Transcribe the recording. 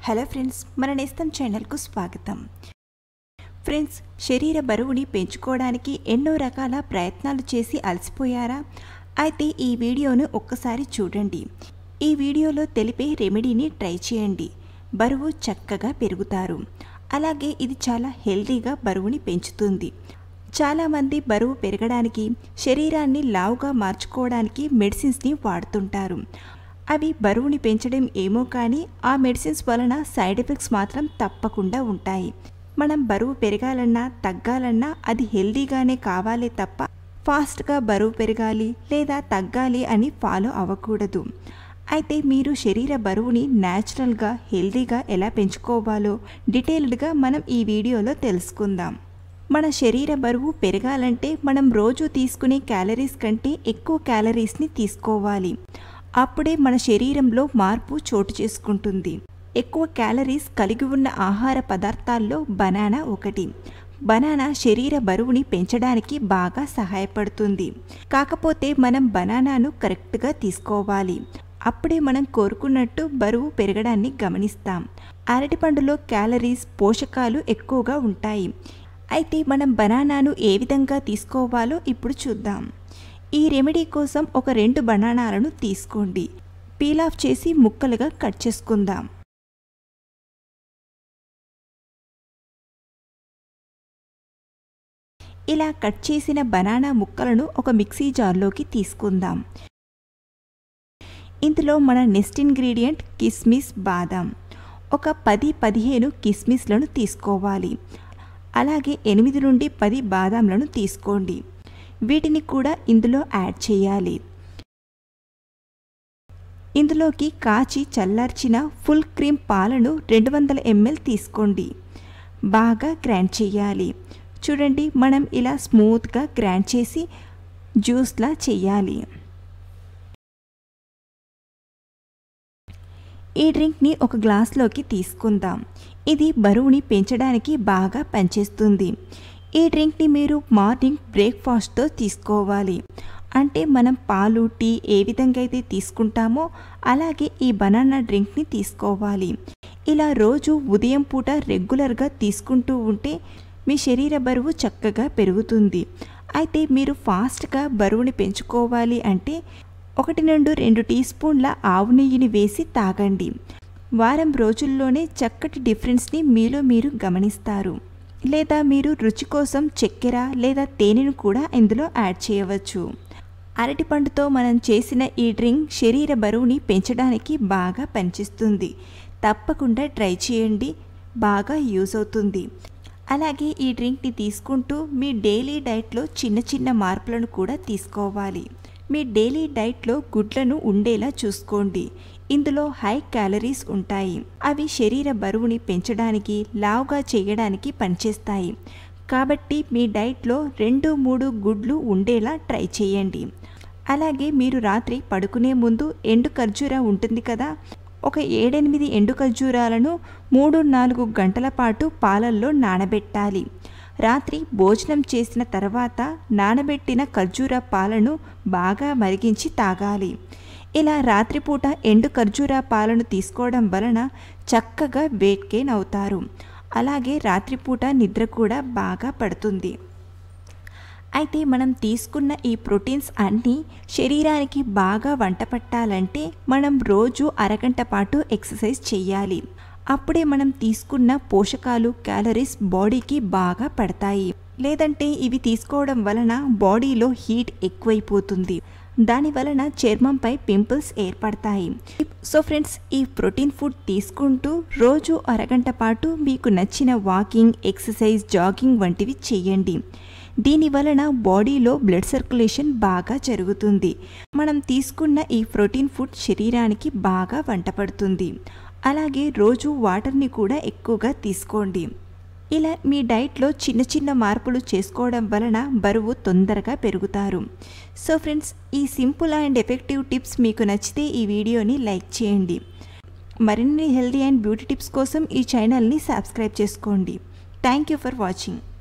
hello friends మన నేస్తం ఛానల్కు స్వాగతం ఫ్రెండ్స్ శరీర బరువుని పెంచుకోవడానికి ఎన్నో రకాల ప్రయత్నాలు చేసి అలసిపోయారా అయితే ఈ వీడియోను ఒక్కసారి చూడండి ఈ వీడియోలో తెలిపే రెమెడీని ట్రై చేయండి బరువు చక్కగా పెరుగుతారు అలాగే ఇది చాలా హెల్తీగా బరువుని పెంచుతుంది చాలామంది బరువు పెరగడానికి శరీరాన్ని లావుగా మార్చుకోవడానికి మెడిసిన్స్ని వాడుతుంటారు అవి బరువుని పెంచడం ఏమో కానీ ఆ మెడిసిన్స్ వలన సైడ్ ఎఫెక్ట్స్ మాత్రం తప్పకుండా ఉంటాయి మనం బరువు పెరగాలన్నా తగ్గాలన్నా అది హెల్దీగానే కావాలే తప్ప ఫాస్ట్గా బరువు పెరగాలి లేదా తగ్గాలి అని ఫాలో అవ్వకూడదు అయితే మీరు శరీర బరువుని న్యాచురల్గా హెల్దీగా ఎలా పెంచుకోవాలో డీటెయిల్డ్గా మనం ఈ వీడియోలో తెలుసుకుందాం మన శరీర బరువు పెరగాలంటే మనం రోజు తీసుకునే క్యాలరీస్ కంటే ఎక్కువ క్యాలరీస్ని తీసుకోవాలి అప్పుడే మన శరీరంలో మార్పు చోటు చేసుకుంటుంది ఎక్కువ క్యాలరీస్ కలిగి ఉన్న ఆహార పదార్థాల్లో బనానా ఒకటి బనానా శరీర బరువుని పెంచడానికి బాగా సహాయపడుతుంది కాకపోతే మనం బనానాను కరెక్ట్గా తీసుకోవాలి అప్పుడే మనం కోరుకున్నట్టు బరువు పెరగడాన్ని గమనిస్తాం అరటిపండులో క్యాలరీస్ పోషకాలు ఎక్కువగా ఉంటాయి అయితే మనం బనానాను ఏ విధంగా తీసుకోవాలో ఇప్పుడు చూద్దాం ఈ రెమెడీ కోసం ఒక రెండు బనానాలను తీసుకోండి పీల్ ఆఫ్ చేసి ముక్కలుగా కట్ చేసుకుందాం ఇలా కట్ చేసిన బనానా ముక్కలను ఒక మిక్సీ జార్లోకి తీసుకుందాం ఇందులో మన నెక్స్ట్ ఇంగ్రీడియంట్ కిస్మిస్ బాదాం ఒక పది పదిహేను కిస్మిస్లను తీసుకోవాలి అలాగే ఎనిమిది నుండి పది బాదాంలను తీసుకోండి వీటిని కూడా ఇందులో యాడ్ చేయాలి ఇందులోకి కాచి చల్లార్చిన ఫుల్ క్రీమ్ పాలను రెండు వందల ఎంఎల్ తీసుకోండి బాగా గ్రైండ్ చేయాలి చూడండి మనం ఇలా స్మూత్గా గ్రైండ్ చేసి జ్యూస్లా చేయాలి ఈ డ్రింక్ని ఒక గ్లాస్లోకి తీసుకుందాం ఇది బరువుని పెంచడానికి బాగా పనిచేస్తుంది ఈ డ్రింక్ని మీరు మార్నింగ్ బ్రేక్ఫాస్ట్తో తీసుకోవాలి అంటే మనం పాలు టీ ఏ విధంగా అయితే తీసుకుంటామో అలాగే ఈ బనానా డ్రింక్ని తీసుకోవాలి ఇలా రోజు ఉదయం పూట రెగ్యులర్గా తీసుకుంటూ ఉంటే మీ శరీర బరువు చక్కగా పెరుగుతుంది అయితే మీరు ఫాస్ట్గా బరువుని పెంచుకోవాలి అంటే ఒకటి నుండి రెండు టీ స్పూన్ల ఆవు నెయ్యిని వేసి తాగండి వారం రోజుల్లోనే చక్కటి డిఫరెన్స్ని మీలో మీరు గమనిస్తారు లేదా మీరు రుచి కోసం చక్కెర లేదా తేనెను కూడా ఇందులో యాడ్ చేయవచ్చు అరటిపండుతో మనం చేసిన ఈ డ్రింక్ శరీర బరువుని పెంచడానికి బాగా పనిచేస్తుంది తప్పకుండా ట్రై చేయండి బాగా యూజ్ అవుతుంది అలాగే ఈ డ్రింక్ని తీసుకుంటూ మీ డైలీ డైట్లో చిన్న చిన్న మార్పులను కూడా తీసుకోవాలి మీ డైలీ డైట్లో గుడ్లను ఉండేలా చూసుకోండి ఇందులో హై క్యాలరీస్ ఉంటాయి అవి శరీర బరువుని పెంచడానికి లావుగా చేయడానికి పనిచేస్తాయి కాబట్టి మీ డైట్లో రెండు మూడు గుడ్లు ఉండేలా ట్రై చేయండి అలాగే మీరు రాత్రి పడుకునే ముందు ఎండు ఖర్జూర ఉంటుంది కదా ఒక ఏడెనిమిది ఎండు ఖర్జూరాలను మూడు నాలుగు గంటల పాటు పాలల్లో నానబెట్టాలి రాత్రి భోజనం చేసిన తర్వాత నానబెట్టిన ఖర్జూర పాలను బాగా మరిగించి తాగాలి ఇలా రాత్రిపూట ఎండు ఖర్జూర పాలను తీసుకోవడం వలన చక్కగా వెయిట్ గెయిన్ అవుతారు అలాగే రాత్రిపూట నిద్ర కూడా బాగా పడుతుంది అయితే మనం తీసుకున్న ఈ ప్రోటీన్స్ అన్నీ శరీరానికి బాగా వంట పట్టాలంటే మనం రోజు అరగంట పాటు ఎక్సర్సైజ్ చేయాలి అప్పుడే మనం తీసుకున్న పోషకాలు క్యాలరీస్ బాడీకి బాగా పడతాయి లేదంటే ఇవి తీసుకోవడం వలన బాడీలో హీట్ ఎక్కువైపోతుంది దాని వలన చర్మంపై పింపుల్స్ ఏర్పడతాయి సో ఫ్రెండ్స్ ఈ ప్రోటీన్ ఫుడ్ తీసుకుంటూ రోజు అరగంట పాటు మీకు నచ్చిన వాకింగ్ ఎక్సర్సైజ్ జాగింగ్ వంటివి చేయండి దీని వలన బాడీలో బ్లడ్ సర్క్యులేషన్ బాగా జరుగుతుంది మనం తీసుకున్న ఈ ప్రోటీన్ ఫుడ్ శరీరానికి బాగా వంటపడుతుంది అలాగే రోజు వాటర్ని కూడా ఎక్కువగా తీసుకోండి ఇలా మీ డైట్లో చిన్న చిన్న మార్పులు చేసుకోవడం వలన బరువు తొందరగా పెరుగుతారు సో ఫ్రెండ్స్ ఈ సింపుల్ అండ్ ఎఫెక్టివ్ టిప్స్ మీకు నచ్చితే ఈ వీడియోని లైక్ చేయండి మరిన్ని హెల్దీ అండ్ బ్యూటీ టిప్స్ కోసం ఈ ఛానల్ని సబ్స్క్రైబ్ చేసుకోండి థ్యాంక్ యూ ఫర్ వాచింగ్